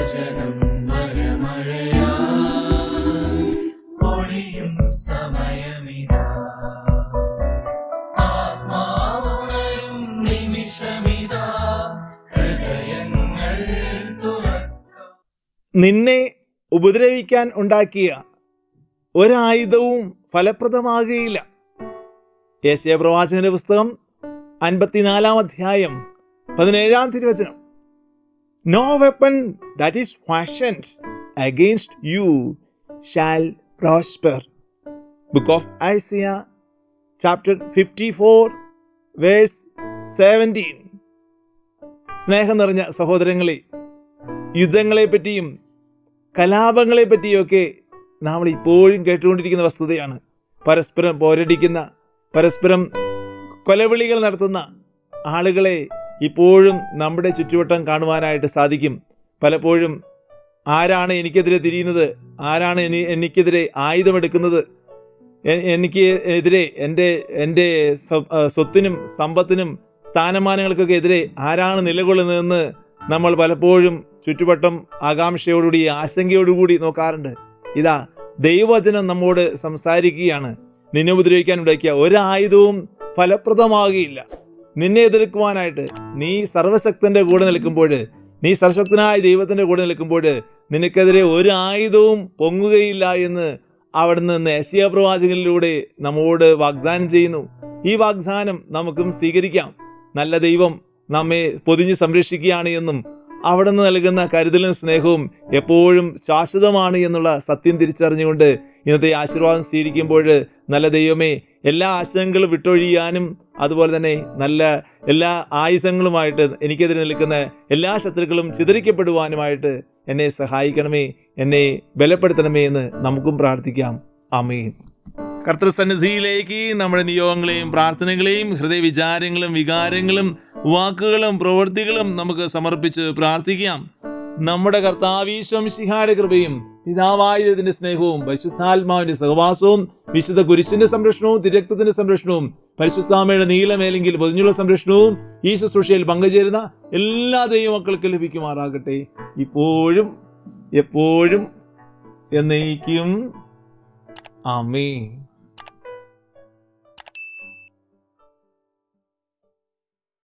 വചനം വരമഴയാ പൊഴിയും സമയമിതാ ആത്മാവുണരും നിമിഷമിതാ ഹൃദയങ്ങൾ തുറക്കാം നിന്നെ ഉപദ്രവിക്കാൻ ഉണ്ടാക്കിയ ഒരായുധവും ഫലപ്രദമാകുകയില്ല യേശയ പ്രവാചകന്റെ പുസ്തകം അൻപത്തിനാലാം അധ്യായം പതിനേഴാം തിരുവചനം no weapon that is fashioned against you shall prosper book of Isaiah chapter fifty four verse seventeen സ്നേഹം നിറഞ്ഞ സഹോദരങ്ങളെ യുദ്ധങ്ങളെ പറ്റിയും കലാപങ്ങളെ പറ്റിയൊക്കെ നമ്മൾ ഇപ്പോഴും കേട്ടുകൊണ്ടിരിക്കുന്ന വസ്തുതയാണ് പരസ്പരം പോരടിക്കുന്ന പരസ്പരം കൊലവിളികൾ നടത്തുന്ന ആളുകളെ ഇപ്പോഴും നമ്മുടെ ചുറ്റുവട്ടം കാണുവാനായിട്ട് സാധിക്കും പലപ്പോഴും ആരാണ് എനിക്കെതിരെ തിരിയുന്നത് ആരാണ് എനി എനിക്കെതിരെ ആയുധമെടുക്കുന്നത് എ- എനിക്ക് എതിരെ എൻ്റെ എൻ്റെ സ്വ- ആ, സ്വത്തിനും സമ്പത്തിനും സ്ഥാനമാനങ്ങൾക്കൊക്കെ എതിരെ ആരാണ് നിലകൊള്ളുന്നതെന്ന് നമ്മൾ പലപ്പോഴും ചുറ്റുവട്ടം ആകാംക്ഷയോടുകൂടി ആശങ്കയോടുകൂടി നോക്കാറുണ്ട് ഇതാ ദൈവവചനം നമ്മോട് സംസാരിക്കുകയാണ് നിന്നെ ഉപദ്രവിക്കാൻ ഉണ്ടാക്കിയ ഒരായുധവും ഫലപ്രദമാകുകയില്ല നിന്നെ എതിർക്കുവാനായിട്ട് നീ സർവശക്തന്റെ കൂടെ നിൽക്കുമ്പോൾ നീ സർവശക്തനായ ദൈവത്തിന്റെ കൂടെ നിൽക്കുമ്പോൾ നിനക്കെതിരെ ഒരു ആയുധവും പൊങ്ങുകയില്ല എന്ന് അവിടുന്ന് നേശിയ പ്രവാചകനിലൂടെ നമ്മോട് വാഗ്ദാനം ചെയ്യുന്നു ഈ വാഗ്ദാനം നമുക്കും സ്വീകരിക്കാം നല്ല ദൈവം നമ്മെ പൊതിഞ്ഞ് സംരക്ഷിക്കുകയാണ് എന്നും അവിടുന്ന് നൽകുന്ന കരുതലും സ്നേഹവും എപ്പോഴും ശാശ്വതമാണ് എന്നുള്ള സത്യം തിരിച്ചറിഞ്ഞുകൊണ്ട് ഇന്നത്തെ ആശീർവാദം സ്വീകരിക്കുമ്പോൾ നല്ല ദൈവമേ എല്ലാ ആശങ്കകളും വിട്ടൊഴിയാനും അതുപോലെ തന്നെ നല്ല എല്ലാ ആയുധങ്ങളുമായിട്ട് എനിക്കെതിരെ നിൽക്കുന്ന എല്ലാ ശത്രുക്കളും ചിതറിക്കപ്പെടുവാനുമായിട്ട് എന്നെ സഹായിക്കണമേ എന്നെ ബലപ്പെടുത്തണമേ എന്ന് നമുക്കും പ്രാർത്ഥിക്കാം അമീൻ കർത്തൃസന്നിധിയിലേക്ക് നമ്മുടെ നിയോഗങ്ങളെയും പ്രാർത്ഥനകളെയും ഹൃദയവിചാരങ്ങളും വികാരങ്ങളും വാക്കുകളും പ്രവൃത്തികളും നമുക്ക് സമർപ്പിച്ച് പ്രാർത്ഥിക്കാം നമ്മുടെ കർത്താവീശ്വം ശിഹായുടെ കൃപയും പിതാവായതിന്റെ സ്നേഹവും പരിശുദ്ധാത്മാവിന്റെ സഹവാസവും വിശുദ്ധ കുരിശിന്റെ സംരക്ഷണവും തിരക്തത്തിന്റെ സംരക്ഷണവും പരിശുദ്ധാമയുടെ നീലമേലെങ്കിൽ പൊതിഞ്ഞുള്ള സംരക്ഷണവും ഈ ശുശ്രൂഷയിൽ പങ്കുചേരുന്ന എല്ലാ ദൈവമക്കൾക്കും ലഭിക്കുമാറാകട്ടെ ഇപ്പോഴും എപ്പോഴും എന്നേക്കും ആമേ